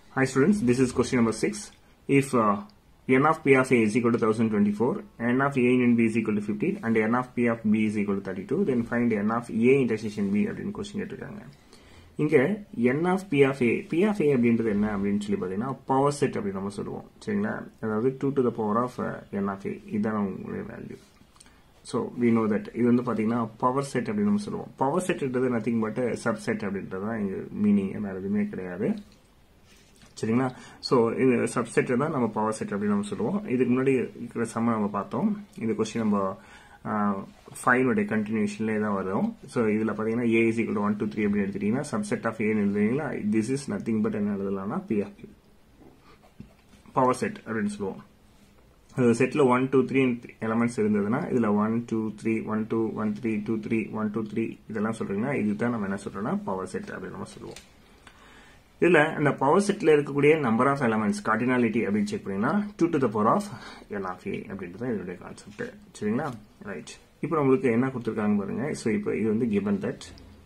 Hi students, this is question number 6. If uh, n of p of a is equal to 1024, n of a in b is equal to 15 and n of p of b is equal to 32, then find n of a intersection b அப்படின்னு question கேட்டிருக்காங்க இங்க n of p of a p of a அப்படின்றது என்ன அப்படின்னு சொல்லி பார்த்தீங்கன்னா power set அப்படின்னு நம்ம சொல்லுவோம் சரிங்களா அதாவது two to the power of n of a இதுதான் உங்களுடைய value so we know that இது வந்து பார்த்தீங்கன்னா பவர் செட் அப்படின்னு நம்ம சொல்லுவோம் பவர் செட்ன்றது நத்திங் பட் சப்செட் அப்படின்றது தான் இங்கே மீனிங் வேறு எதுவுமே கிடையாது சரிங்களா ஸோ இது சப்செட் தான் நம்ம பவர் செட் அப்படின்னு நம்ம சொல்லுவோம் இதுக்கு முன்னாடி இருக்கிற சம்ம நம்ம பார்த்தோம் இந்த கொஸ்டின் நம்ம ஃபைனுடைய கண்டினியூஷன்லேயே தான் வரும் ஸோ இதில் பார்த்தீங்கன்னா A is equal one two three அப்படின்னு எடுத்துட்டீங்கன்னா சப்செட் ஆஃப் ஏன்னு எழுதுறீங்களா திஸ் இஸ் நத்திங் பட் என்ன எழுதலாம்னா பி ஆஃப் பவர் செட் அப்படின்னு சொல்லுவோம் செட்டில் ஒன் டூ த்ரீ எலமெண்ட்ஸ் இருந்ததுன்னா இதில் one two three one two one three two three one two three இதெல்லாம் சொல்றீங்கன்னா இதுதான் நம்ம என்ன சொல்றோம்னா பவர் செட் அப்படின்னு நம்ம சொல்லுவோம் இதுல அந்த பவர் செட்ல இருக்கக்கூடிய நம்பர் ஆஃப் எலமெண்ட்ஸ் கார்டினாலிட்டி அப்படின்னு செக் பண்ணீங்கன்னா two to the power of N of A அப்படின்றது இதனுடைய கான்செப்ட் சரிங்களா ரைட் இப்போ நம்மளுக்கு என்ன கொடுத்துருக்காங்க பாருங்க ஸோ இப்போ இது வந்து given that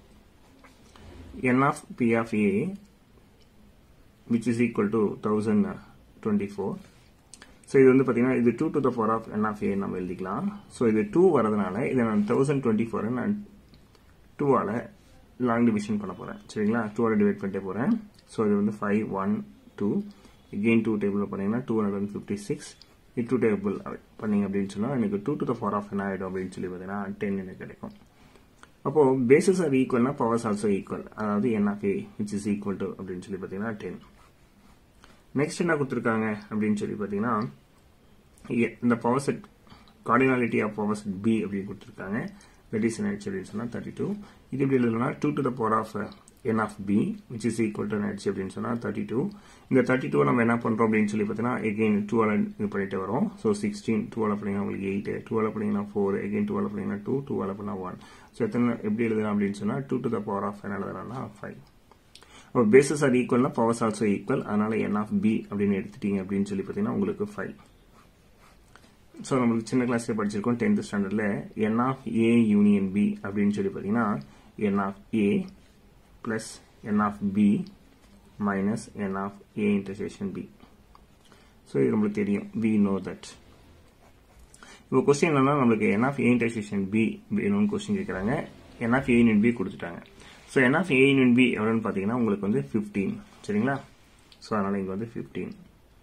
N of P of A which is equal to thousand twenty four so இது வந்து பார்த்தீங்கன்னா இது two to the power of N of A நம்ம எழுதிக்கலாம் ஸோ இது டூ வரதுனால இதை நான் தௌசண்ட் டுவெண்ட்டி ஃபோரை நான் டூவால் லாங் டிவிஷன் பண்ண போகிறேன் சரிங்களா டூவால் டிவைட் பண்ணிட்டே போகிறேன் ஸோ இது வந்து five one two again two table பண்ணீங்கன்னா two hundred and fifty six இது டூ டேபிள் பண்ணீங்க அப்படின்னு சொன்னால் எனக்கு two to the four of என்ன ஆகிடும் அப்படின்னு சொல்லி பார்த்தீங்கன்னா டென் எனக்கு கிடைக்கும் அப்போது பேசிஸ் ஆர் ஈக்குவல்னா பவர்ஸ் ஆல்சோ ஈக்குவல் அதாவது n of A which is equal to அப்படின்னு சொல்லி பார்த்தீங்கன்னா டென் நெக்ஸ்ட் என்ன கொடுத்துருக்காங்க அப்படின்னு சொல்லி பார்த்தீங்கன்னா இந்த power set cardinality of power set P அப்படின்னு கொடுத்துருக்காங்க தட் இஸ் என்ன அப்படின்னு சொன்னால் தேர்ட்டி டூ இது எப்படி எழுதணும்னா two to the power of N of P which is equal to nights அப்படின்னு சொன்னால் தேர்ட்டி டூ இந்த தேர்ட்டி டூ நம்ம என்ன பண்ணுறோம் அப்படின்னு சொல்லி பார்த்தீங்கன்னா எகெயின் டூவால் இது பண்ணிட்டு வரோம் ஸோ சிக்ஸ்டீன் டூவால் பண்ணிங்கன்னா உங்களுக்கு எயிட் டூவால் பண்ணிங்கன்னா ஃபோர் எகெயின் டூவால் பண்ணிங்கன்னா டூ டூவால் பண்ணால் ஒன் ஸோ எத்தனை எப்படி எழுதலாம் அப்படின்னு சொன்னால் two to the power of என்ன எழுதலாம்னா ஃபைவ் இப்போ பேசஸ் ஆர் ஈக்குவல்னா பவர்ஸ் ஆல்சோ ஈக்குவல் அதனால என் ஆஃப் பி அப்படின்னு எடுத்துட்டீங்க அப்படின்னு சொல்லி பார்த்தீங்கன்னா உங்களுக்கு ஃபைவ் ஸோ நம்மளுக்கு சின்ன கிளாஸ்ல படிச்சிருக்கோம் டென்த் ஸ்டாண்டர்டில் n of A union B அப்படின்னு சொல்லி பார்த்தீங்கன்னா n of A plus n of B minus n of A intersection B so இது நம்மளுக்கு தெரியும் வி நோ தட் இப்போ கொஸ்டின் என்னன்னா நம்மளுக்கு n of A intersection B வேணும்னு கொஸ்டின் கேட்குறாங்க n of A union B கொடுத்துட்டாங்க so n of A union B எவ்வளோன்னு பார்த்தீங்கன்னா உங்களுக்கு வந்து ஃபிஃப்டீன் சரிங்களா ஸோ அதனால் இங்கே வந்து ஃபிஃப்டீன்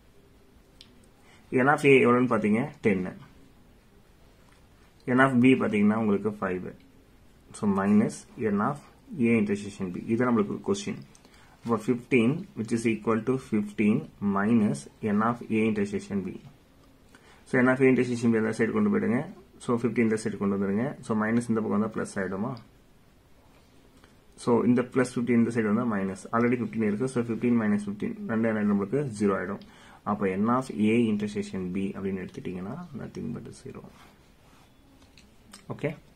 என் ஆஃப் ஏ எவ்வளோன்னு பார்த்தீங்க டென்னு என் ஆஃப் பி பார்த்தீங்கன்னா உங்களுக்கு five so minus n of A intersection B இது நம்மளுக்கு கொஸ்டின் இப்போ fifteen which is equal to fifteen minus n of A intersection B so n of A intersection B எந்த side கொண்டு போயிடுங்க ஸோ ஃபிஃப்டீன் இந்த side கொண்டு வந்துடுங்க so minus இந்த பக்கம் வந்தால் ப்ளஸ் ஆகிடுமா ஸோ இந்த ப்ளஸ் ஃபிஃப்டின் இந்த சைடு வந்தால் மைனஸ் ஆல்ரெடி ஃபிஃப்டின் இருக்குது ஸோ ஃபிஃப்டீன் மைனஸ் ஃபிஃப்டின் ரெண்டு ரெண்டு நம்மளுக்கு ஜீரோ ஆகிடும் அப்போ n of A intersection B அப்படின்னு எடுத்துட்டீங்கன்னா நத்திங் பட் ஜீரோ ஓகே